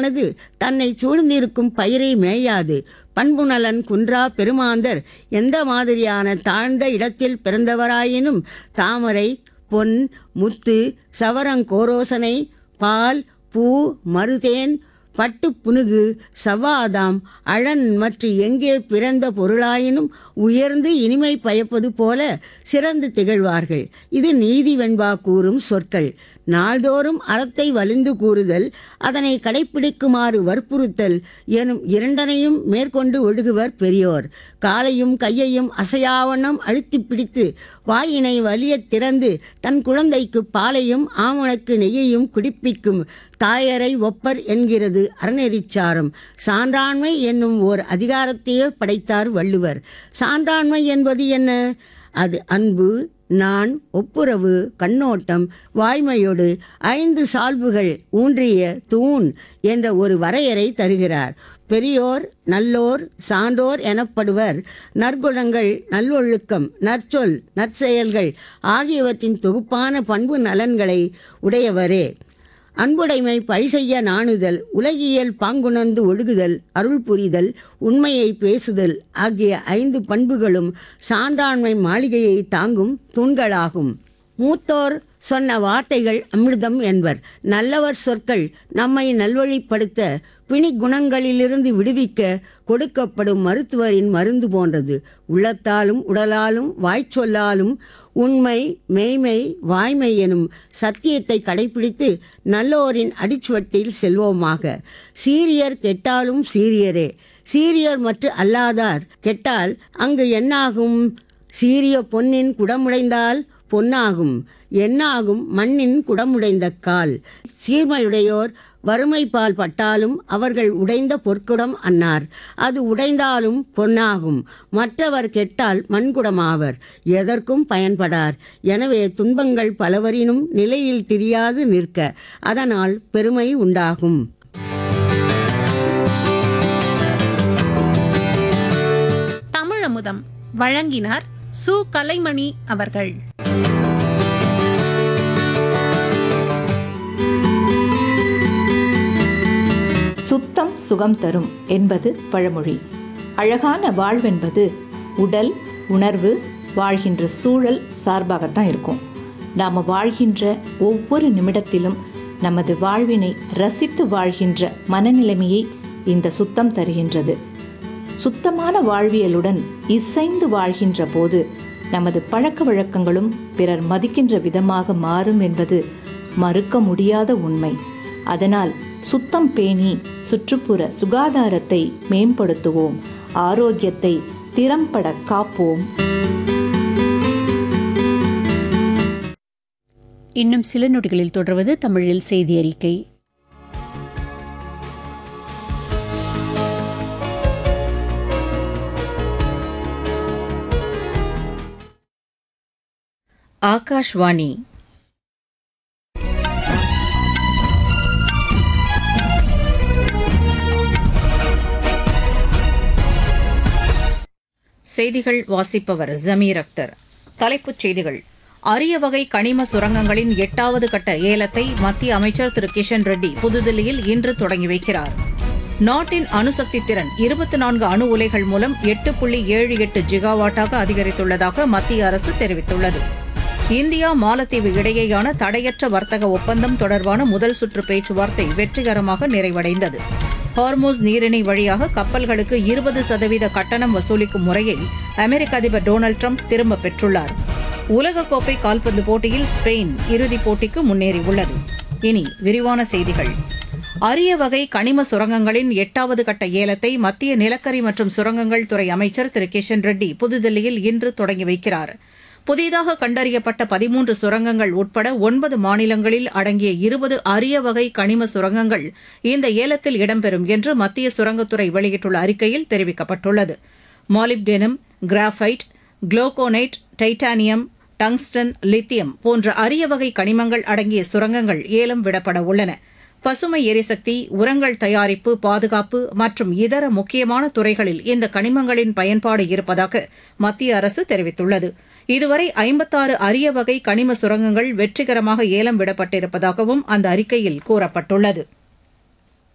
பறவையானது தன்னை சூழ்ந்திருக்கும் பயிரை மேயாது பண்புநலன் குன்றா பெருமாந்தர் எந்த மாதிரியான தாழ்ந்த இடத்தில் பிறந்தவராயினும் தாமரை பொன் முத்து சவரங்கோரோசனை பால் பூ மருதேன் பட்டு புனுகு சவ்வாதாம் அழன் மற்ற எங்கே பிறந்த பொருளாயினும் உயர்ந்து இனிமை பயப்பது போல சிறந்து திகழ்வார்கள் இது நீதி வெண்பா கூறும் சொற்கள் நாள்தோறும் அறத்தை வலிந்து கூறுதல் அதனை கடைப்பிடிக்குமாறு வற்புறுத்தல் எனும் இரண்டனையும் மேற்கொண்டு ஒழுகுவர் பெரியோர் காலையும் கையையும் அசையாவண்ணம் அழுத்தி பிடித்து வாயினை வலியத் திறந்து தன் குழந்தைக்கு பாலையும் ஆமணக்கு நெய்யையும் குடிப்பிக்கும் தாயரை ஒப்பர் என்கிறது அறநெறிச்சாரம் சான்றாண்மை என்னும் ஓர் அதிகாரத்தையே படைத்தார் வள்ளுவர் சான்றாண்மை என்பது என்ன அது அன்பு நான் ஒப்புரவு கண்ணோட்டம் வாய்மையோடு ஐந்து சால்புகள் ஊன்றிய தூண் என்ற ஒரு வரையறை தருகிறார் பெரியோர் நல்லோர் சான்றோர் எனப்படுவர் நற்குணங்கள் நல்லொழுக்கம் நற்சொல் நற்செயல்கள் ஆகியவற்றின் தொகுப்பான பண்பு நலன்களை உடையவரே அன்புடைமை பழி செய்ய நாணுதல் உலகியல் பாங்குணர்ந்து ஒழுகுதல் அருள் புரிதல் உண்மையை பேசுதல் ஆகிய ஐந்து பண்புகளும் சான்றாண்மை மாளிகையை தாங்கும் தூண்களாகும் மூத்தோர் சொன்ன வார்த்தைகள் அமிர்தம் என்பர் நல்லவர் சொற்கள் நம்மை நல்வழிப்படுத்த பிணி குணங்களிலிருந்து விடுவிக்க கொடுக்கப்படும் மருத்துவரின் மருந்து போன்றது உள்ளத்தாலும் உடலாலும் வாய்ச்சொல்லாலும் உண்மை மெய்மை வாய்மை எனும் சத்தியத்தை கடைபிடித்து நல்லோரின் அடிச்சுவட்டில் செல்வோமாக சீரியர் கெட்டாலும் சீரியரே சீரியர் மற்றும் அல்லாதார் கெட்டால் அங்கு என்னாகும் சீரிய பொன்னின் குடமுடைந்தால் பொன்னாகும் என்னாகும் மண்ணின் குடமுடைந்த கால் சீர்மையுடையோர் வறுமைப்பால் பட்டாலும் அவர்கள் உடைந்த பொற்குடம் அன்னார் அது உடைந்தாலும் பொன்னாகும் மற்றவர் கெட்டால் மண்குடமாவர் எதற்கும் பயன்படார் எனவே துன்பங்கள் பலவரினும் நிலையில் தெரியாது நிற்க அதனால் பெருமை உண்டாகும் தமிழமுதம் வழங்கினார் சு கலைமணி அவர்கள் சுத்தம் சுகம் தரும் என்பது பழமொழி அழகான வாழ்வென்பது உடல் உணர்வு வாழ்கின்ற சூழல் சார்பாகத்தான் இருக்கும் நாம் வாழ்கின்ற ஒவ்வொரு நிமிடத்திலும் நமது வாழ்வினை ரசித்து வாழ்கின்ற மனநிலைமையை இந்த சுத்தம் தருகின்றது சுத்தமான வாழ்வியலுடன் இசைந்து வாழ்கின்ற போது நமது பழக்க வழக்கங்களும் பிறர் மதிக்கின்ற விதமாக மாறும் என்பது மறுக்க முடியாத உண்மை அதனால் சுத்தம் பேணி சுற்றுப்புற சுகாதாரத்தை மேம்படுத்துவோம் ஆரோக்கியத்தை திறம்பட காப்போம் இன்னும் சில நொடிகளில் தொடர்வது தமிழில் செய்தி அறிக்கை ஆகாஷ்வாணி செய்திகள் வாசிப்பவர் ஜமீர் அக்தர் தலைப்புச் செய்திகள் அரிய வகை கனிம சுரங்கங்களின் எட்டாவது கட்ட ஏலத்தை மத்திய அமைச்சர் திரு கிஷன் ரெட்டி புதுதில்லியில் இன்று தொடங்கி வைக்கிறார் நாட்டின் அணுசக்தி திறன் இருபத்தி நான்கு அணு உலைகள் மூலம் எட்டு புள்ளி ஏழு எட்டு ஜிகாவாட்டாக அதிகரித்துள்ளதாக மத்திய அரசு தெரிவித்துள்ளது இந்தியா மாலத்தீவு இடையேயான தடையற்ற வர்த்தக ஒப்பந்தம் தொடர்பான முதல் சுற்று பேச்சுவார்த்தை வெற்றிகரமாக நிறைவடைந்தது ஹார்மோஸ் நீரிணை வழியாக கப்பல்களுக்கு இருபது சதவீத கட்டணம் வசூலிக்கும் முறையை அமெரிக்க அதிபர் டொனால்டு ட்ரம்ப் திரும்பப் பெற்றுள்ளார் உலகக்கோப்பை கால்பந்து போட்டியில் ஸ்பெயின் இறுதிப் போட்டிக்கு முன்னேறியுள்ளது இனி விரிவான செய்திகள் அரிய வகை கனிம சுரங்கங்களின் எட்டாவது கட்ட ஏலத்தை மத்திய நிலக்கரி மற்றும் சுரங்கங்கள் துறை அமைச்சர் திரு கிஷன் ரெட்டி புதுதில்லியில் இன்று தொடங்கி வைக்கிறார் புதிதாக கண்டறியப்பட்ட பதிமூன்று சுரங்கங்கள் உட்பட ஒன்பது மாநிலங்களில் அடங்கிய இருபது அரிய வகை கனிம சுரங்கங்கள் இந்த ஏலத்தில் இடம்பெறும் என்று மத்திய சுரங்கத்துறை வெளியிட்டுள்ள அறிக்கையில் தெரிவிக்கப்பட்டுள்ளது molybdenum graphite glauconite titanium tungsten lithium போன்ற அரிய வகை கனிமங்கள் அடங்கிய சுரங்கங்கள் ஏலம் விடப்பட உள்ளன பசுமை எரிசக்தி உரங்கள் தயாரிப்பு பாதுகாப்பு மற்றும் இதர முக்கியமான துறைகளில் இந்த கனிமங்களின் பயன்பாடு இருப்பதாக மத்திய அரசு தெரிவித்துள்ளது இதுவரை ஐம்பத்தாறு அரிய வகை கனிம சுரங்கங்கள் வெற்றிகரமாக ஏலம் விடப்பட்டிருப்பதாகவும் அந்த அறிக்கையில் கூறப்பட்டுள்ளது